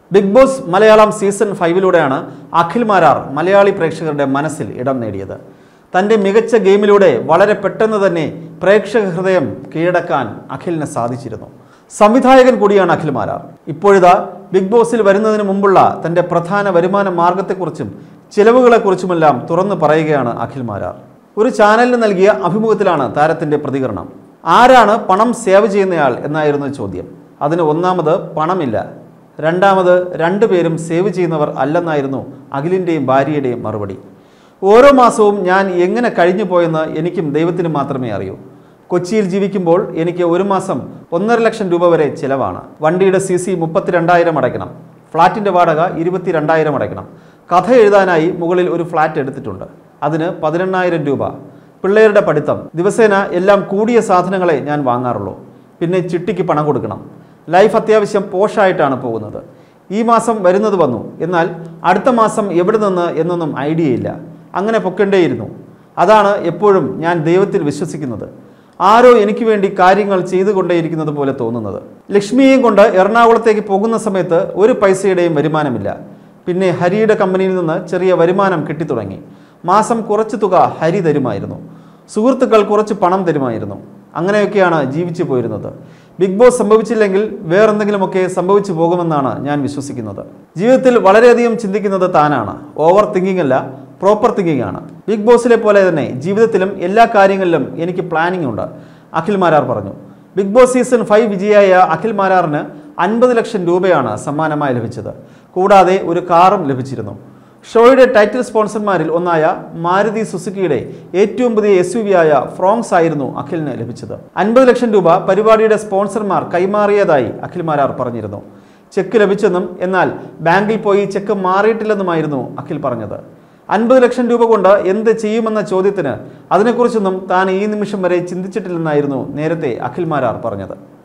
big Boss Malayalam season ഫൈവിലൂടെയാണ് അഖിൽ മാരാർ മലയാളി പ്രേക്ഷകരുടെ മനസ്സിൽ ഇടം നേടിയത് തൻ്റെ മികച്ച ഗെയിമിലൂടെ വളരെ പെട്ടെന്ന് തന്നെ പ്രേക്ഷക ഹൃദയം കീഴടക്കാൻ അഖിലിന് സാധിച്ചിരുന്നു സംവിധായകൻ കൂടിയാണ് അഖിൽ മാരാർ ഇപ്പോഴിതാ ബിഗ് ബോസിൽ വരുന്നതിന് മുമ്പുള്ള തൻ്റെ പ്രധാന വരുമാന മാർഗത്തെക്കുറിച്ചും ചിലവുകളെക്കുറിച്ചുമെല്ലാം തുറന്നു പറയുകയാണ് അഖിൽ മാരാർ ഒരു ചാനലിന് നൽകിയ അഭിമുഖത്തിലാണ് താരത്തിൻ്റെ പ്രതികരണം ആരാണ് പണം സേവ് ചെയ്യുന്നയാൾ എന്നായിരുന്നു ചോദ്യം അതിന് ഒന്നാമത് പണമില്ല രണ്ടാമത് രണ്ടുപേരും സേവ് ചെയ്യുന്നവർ അല്ലെന്നായിരുന്നു അഖിലിൻ്റെയും ഭാര്യയുടെയും മറുപടി ഓരോ മാസവും ഞാൻ എങ്ങനെ കഴിഞ്ഞു പോയെന്ന് എനിക്കും ദൈവത്തിന് മാത്രമേ അറിയൂ കൊച്ചിയിൽ ജീവിക്കുമ്പോൾ എനിക്ക് ഒരു മാസം ഒന്നര ലക്ഷം രൂപ വരെ ചിലവാണ് വണ്ടിയുടെ സി സി മുപ്പത്തിരണ്ടായിരം അടയ്ക്കണം ഫ്ലാറ്റിൻ്റെ വാടക ഇരുപത്തിരണ്ടായിരം അടയ്ക്കണം കഥ എഴുതാനായി മുകളിൽ ഒരു ഫ്ലാറ്റ് എടുത്തിട്ടുണ്ട് അതിന് പതിനെണ്ണായിരം രൂപ പിള്ളേരുടെ പഠിത്തം ദിവസേന എല്ലാം കൂടിയ സാധനങ്ങളെ ഞാൻ വാങ്ങാറുള്ളൂ പിന്നെ ചിട്ടിക്ക് പണം കൊടുക്കണം ലൈഫ് അത്യാവശ്യം പോഷായിട്ടാണ് പോകുന്നത് ഈ മാസം വരുന്നത് വന്നു എന്നാൽ അടുത്ത മാസം എവിടെ നിന്ന് എന്നൊന്നും ഐഡിയ ഇല്ല അങ്ങനെ പൊക്കേണ്ടേയിരുന്നു അതാണ് എപ്പോഴും ഞാൻ ദൈവത്തിൽ വിശ്വസിക്കുന്നത് ആരോ എനിക്ക് വേണ്ടി കാര്യങ്ങൾ ചെയ്തുകൊണ്ടേയിരിക്കുന്നത് പോലെ തോന്നുന്നത് ലക്ഷ്മിയെയും കൊണ്ട് എറണാകുളത്തേക്ക് പോകുന്ന സമയത്ത് ഒരു പൈസയുടെയും വരുമാനമില്ല പിന്നെ ഹരിയുടെ കമ്പനിയിൽ നിന്ന് ചെറിയ വരുമാനം കിട്ടിത്തുടങ്ങി മാസം കുറച്ച് തുക ഹരി തരുമായിരുന്നു സുഹൃത്തുക്കൾ കുറച്ച് പണം തരുമായിരുന്നു അങ്ങനെയൊക്കെയാണ് ജീവിച്ചു പോയിരുന്നത് ബിഗ് ബോസ് സംഭവിച്ചില്ലെങ്കിൽ വേറെന്തെങ്കിലുമൊക്കെ സംഭവിച്ചു പോകുമെന്നാണ് ഞാൻ വിശ്വസിക്കുന്നത് ജീവിതത്തിൽ വളരെയധികം ചിന്തിക്കുന്നത് താനാണ് ഓവർ തിങ്കിങ് അല്ല പ്രോപ്പർ തിങ്കിങ് ആണ് ബിഗ് ബോസിലെ പോലെ തന്നെ ജീവിതത്തിലും എല്ലാ കാര്യങ്ങളിലും എനിക്ക് പ്ലാനിംഗ് ഉണ്ട് അഖിൽ മാരാർ പറഞ്ഞു ബിഗ് ബോസ് സീസൺ ഫൈവ് വിജയായ അഖിൽ മാരാറിന് അൻപത് ലക്ഷം രൂപയാണ് സമ്മാനമായി ലഭിച്ചത് കൂടാതെ ഒരു കാറും ലഭിച്ചിരുന്നു ഷോയുടെ ടൈറ്റിൽ സ്പോൺസർമാരിൽ ഒന്നായ മാരുതി സുസുക്കിയുടെ ഏറ്റവും പുതിയ എസ് യു വി ആയ ഫ്രോങ്സ് ആയിരുന്നു അഖിലിന് ലഭിച്ചത് അൻപത് ലക്ഷം രൂപ പരിപാടിയുടെ സ്പോൺസർമാർ കൈമാറിയതായി അഖിൽ മാരാർ പറഞ്ഞിരുന്നു ചെക്ക് ലഭിച്ചെന്നും എന്നാൽ ബാങ്കിൽ പോയി ചെക്ക് മാറിയിട്ടില്ലെന്നുമായിരുന്നു അഖിൽ പറഞ്ഞത് അൻപത് ലക്ഷം രൂപ കൊണ്ട് എന്ത് ചെയ്യുമെന്ന ചോദ്യത്തിന് അതിനെക്കുറിച്ചൊന്നും താൻ ഈ നിമിഷം വരെ ചിന്തിച്ചിട്ടില്ലെന്നായിരുന്നു നേരത്തെ അഖിൽ മാരാർ പറഞ്ഞത്